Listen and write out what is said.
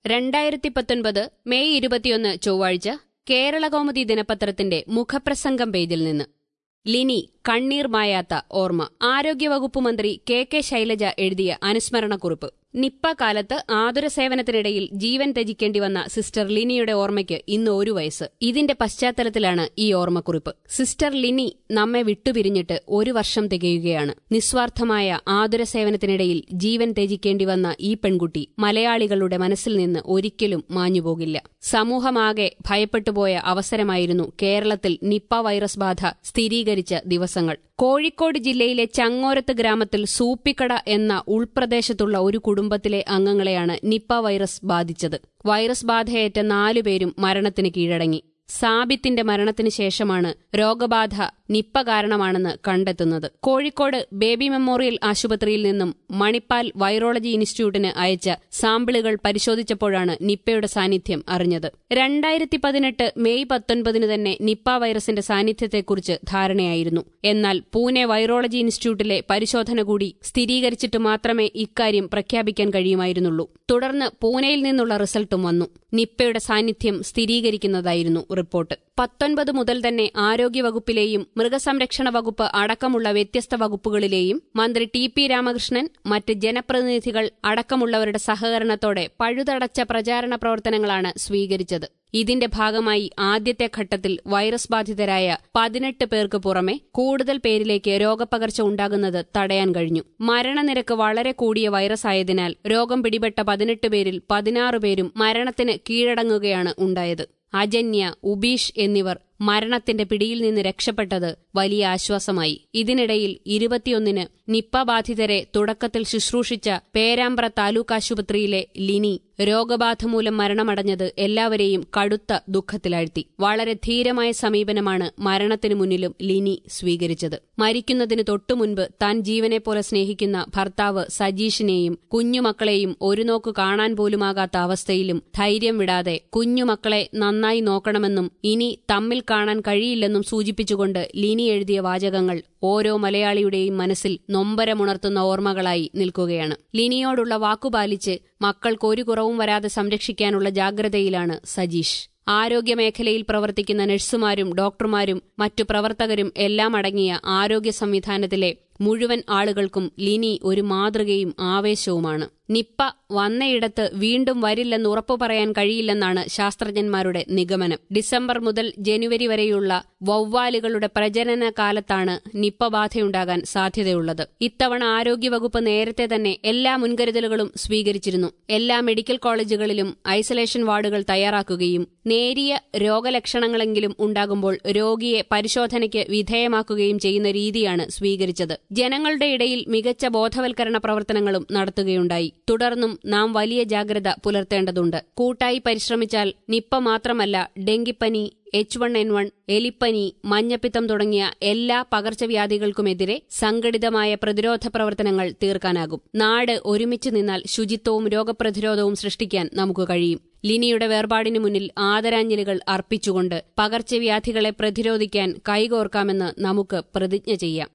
രണ്ടായിരത്തി പത്തൊൻപത് മെയ് ഇരുപത്തിയൊന്ന് ചൊവ്വാഴ്ച കേരളകൗമുദി ദിനപത്രത്തിന്റെ മുഖപ്രസംഗം പേജിൽ നിന്ന് ലിനി കണ്ണീർ മായാത്ത ഓർമ്മ ആരോഗ്യവകുപ്പ് മന്ത്രി കെ കെ ശൈലജ എഴുതിയ അനുസ്മരണക്കുറിപ്പ് നിപ്പ കാലത്ത് ആതുര സേവനത്തിനിടയിൽ ജീവൻ ത്യജിക്കേണ്ടി വന്ന സിസ്റ്റർ ലിനിയുടെ ഓർമ്മയ്ക്ക് ഇന്ന് ഒരു വയസ്സ് ഇതിന്റെ പശ്ചാത്തലത്തിലാണ് ഈ ഓർമ്മക്കുറിപ്പ് സിസ്റ്റർ ലിനി നമ്മെ വിട്ടുപിരിഞ്ഞിട്ട് ഒരു വർഷം തികയുകയാണ് നിസ്വാർത്ഥമായ ആതുര സേവനത്തിനിടയിൽ ജീവൻ ത്യജിക്കേണ്ടി വന്ന ഈ പെൺകുട്ടി മലയാളികളുടെ മനസ്സിൽ നിന്ന് ഒരിക്കലും മാഞ്ഞുപോകില്ല സമൂഹമാകെ ഭയപ്പെട്ടുപോയ അവസരമായിരുന്നു കേരളത്തിൽ നിപ്പ വൈറസ് ബാധ സ്ഥിരീകരിച്ച ദിവസങ്ങൾ കോഴിക്കോട് ജില്ലയിലെ ചങ്ങോരത്ത് ഗ്രാമത്തിൽ സൂപ്പിക്കട എന്ന ഉൾപ്രദേശത്തുള്ള ഒരു കുടുംബത്തിലെ അംഗങ്ങളെയാണ് നിപ്പ വൈറസ് ബാധിച്ചത് വൈറസ് ബാധയേറ്റ നാലുപേരും മരണത്തിന് കീഴടങ്ങി സാബിത്തിന്റെ മരണത്തിന് ശേഷമാണ് രോഗബാധ നിപ്പ കാരണമാണെന്ന് കണ്ടെത്തുന്നത് കോഴിക്കോട് ബേബി മെമ്മോറിയൽ ആശുപത്രിയിൽ നിന്നും മണിപ്പാൽ വൈറോളജി ഇൻസ്റ്റിറ്റ്യൂട്ടിന് അയച്ച സാമ്പിളുകൾ പരിശോധിച്ചപ്പോഴാണ് നിപ്പയുടെ സാന്നിധ്യം അറിഞ്ഞത് രണ്ടായിരത്തി പതിനെട്ട് മെയ് പത്തൊൻപതിന് തന്നെ നിപ്പ വൈറസിന്റെ സാന്നിധ്യത്തെക്കുറിച്ച് ധാരണയായിരുന്നു എന്നാൽ പൂനെ വൈറോളജി ഇൻസ്റ്റിറ്റ്യൂട്ടിലെ പരിശോധന കൂടി സ്ഥിരീകരിച്ചിട്ട് മാത്രമേ ഇക്കാര്യം പ്രഖ്യാപിക്കാൻ കഴിയുമായിരുന്നുള്ളൂ തുടർന്ന് പൂനെയിൽ നിന്നുള്ള റിസൾട്ടും വന്നു നിപ്പയുടെ സാന്നിധ്യം സ്ഥിരീകരിക്കുന്നതായിരുന്നു റിപ്പോർട്ട് പത്തൊൻപത് മുതൽ തന്നെ ആരോഗ്യവകുപ്പിലെയും മൃഗസംരക്ഷണ വകുപ്പ് അടക്കമുള്ള വ്യത്യസ്ത വകുപ്പുകളിലെയും മന്ത്രി ടി പി രാമകൃഷ്ണൻ മറ്റ് ജനപ്രതിനിധികൾ അടക്കമുള്ളവരുടെ സഹകരണത്തോടെ പഴുതടച്ച പ്രചാരണ പ്രവർത്തനങ്ങളാണ് സ്വീകരിച്ചത് ഇതിന്റെ ഭാഗമായി ആദ്യത്തെ ഘട്ടത്തിൽ വൈറസ് ബാധിതരായ പതിനെട്ട് പേർക്ക് പുറമെ കൂടുതൽ പേരിലേക്ക് രോഗപ്പകർച്ച ഉണ്ടാകുന്നത് തടയാൻ കഴിഞ്ഞു മരണനിരക്ക് വളരെ കൂടിയ വൈറസ് ആയതിനാൽ രോഗം പിടിപെട്ട പതിനെട്ട് പേരിൽ പതിനാറ് പേരും മരണത്തിന് കീഴടങ്ങുകയാണ് ഉണ്ടായത് അജന്യ ഉബീഷ് എന്നിവർ മരണത്തിന്റെ പിടിയിൽ നിന്ന് രക്ഷപ്പെട്ടത് വലിയ ആശ്വാസമായി ഇതിനിടയിൽ ഇരുപത്തിയൊന്നിന് നിപ്പ ബാധിതരെ തുടക്കത്തിൽ ശുശ്രൂഷിച്ച പേരാമ്പ്ര താലൂക്ക് ആശുപത്രിയിലെ ലിനി രോഗബാധ മൂലം മരണമടഞ്ഞത് എല്ലാവരെയും കടുത്ത ദുഃഖത്തിലാഴ്ത്തി വളരെ ധീരമായ സമീപനമാണ് മരണത്തിനു മുന്നിലും ലിനി സ്വീകരിച്ചത് മരിക്കുന്നതിന് തൊട്ടുമുൻപ് താൻ ജീവനെപ്പോലെ സ്നേഹിക്കുന്ന ഭർത്താവ് സജീഷിനെയും കുഞ്ഞുമക്കളെയും ഒരു നോക്ക് കാണാൻ പോലുമാകാത്ത അവസ്ഥയിലും ധൈര്യം വിടാതെ കുഞ്ഞുമക്കളെ നന്നായി നോക്കണമെന്നും ഇനി തമ്മിൽ കാണാൻ കഴിയില്ലെന്നും സൂചിപ്പിച്ചുകൊണ്ട് ലിനി എഴുതിയ വാചകങ്ങൾ ഓരോ മലയാളിയുടെയും മനസ്സിൽ നൊമ്പരമുണർത്തുന്ന ഓർമ്മകളായി നിൽക്കുകയാണ് ലിനിയോടുള്ള വാക്കുപാലിച്ച് മക്കൾക്ക് ഒരു കുറവും വരാതെ സംരക്ഷിക്കാനുള്ള ജാഗ്രതയിലാണ് സജീഷ് ആരോഗ്യമേഖലയിൽ പ്രവർത്തിക്കുന്ന നഴ്സുമാരും ഡോക്ടർമാരും മറ്റു പ്രവർത്തകരും എല്ലാം അടങ്ങിയ ആരോഗ്യ സംവിധാനത്തിലെ മുഴുവൻ ആളുകൾക്കും ലിനി ഒരു മാതൃകയും ആവേശവുമാണ് നിപ്പ വന്നയിടത്ത് വീണ്ടും വരില്ലെന്ന് ഉറപ്പു പറയാൻ കഴിയില്ലെന്നാണ് ശാസ്ത്രജ്ഞന്മാരുടെ നിഗമനം ഡിസംബർ മുതൽ ജനുവരി വരെയുള്ള വവ്വാലുകളുടെ പ്രജനന കാലത്താണ് നിപ്പ ബാധയുണ്ടാകാൻ സാധ്യതയുള്ളത് ഇത്തവണ ആരോഗ്യവകുപ്പ് നേരത്തെ തന്നെ എല്ലാ മുൻകരുതലുകളും സ്വീകരിച്ചിരുന്നു എല്ലാ മെഡിക്കൽ കോളേജുകളിലും ഐസൊലേഷൻ വാർഡുകൾ തയ്യാറാക്കുകയും നേരിയ രോഗലക്ഷണങ്ങളെങ്കിലും ഉണ്ടാകുമ്പോൾ രോഗിയെ പരിശോധനയ്ക്ക് വിധേയമാക്കുകയും ചെയ്യുന്ന രീതിയാണ് സ്വീകരിച്ചത് ജനങ്ങളുടെ ഇടയിൽ മികച്ച ബോധവൽക്കരണ പ്രവർത്തനങ്ങളും നടത്തുകയുണ്ടായി തുടർന്നും നാം വലിയ ജാഗ്രത പുലർത്തേണ്ടതുണ്ട് കൂട്ടായി പരിശ്രമിച്ചാൽ നിപ്പ മാത്രമല്ല ഡെങ്കിപ്പനി എച്ച് വൺ എൻ വൺ എലിപ്പനി മഞ്ഞപ്പിത്തം തുടങ്ങിയ എല്ലാ പകർച്ചവ്യാധികൾക്കുമെതിരെ സംഘടിതമായ പ്രതിരോധ പ്രവർത്തനങ്ങൾ തീർക്കാനാകും നാട് ഒരുമിച്ച് നിന്നാൽ ശുചിത്വവും രോഗപ്രതിരോധവും സൃഷ്ടിക്കാൻ നമുക്ക് കഴിയും ലിനിയുടെ വേർപാടിനു മുന്നിൽ ആദരാഞ്ജലികൾ അർപ്പിച്ചുകൊണ്ട് പകർച്ചവ്യാധികളെ പ്രതിരോധിക്കാൻ കൈകോർക്കാമെന്ന് നമുക്ക് പ്രതിജ്ഞ ചെയ്യാം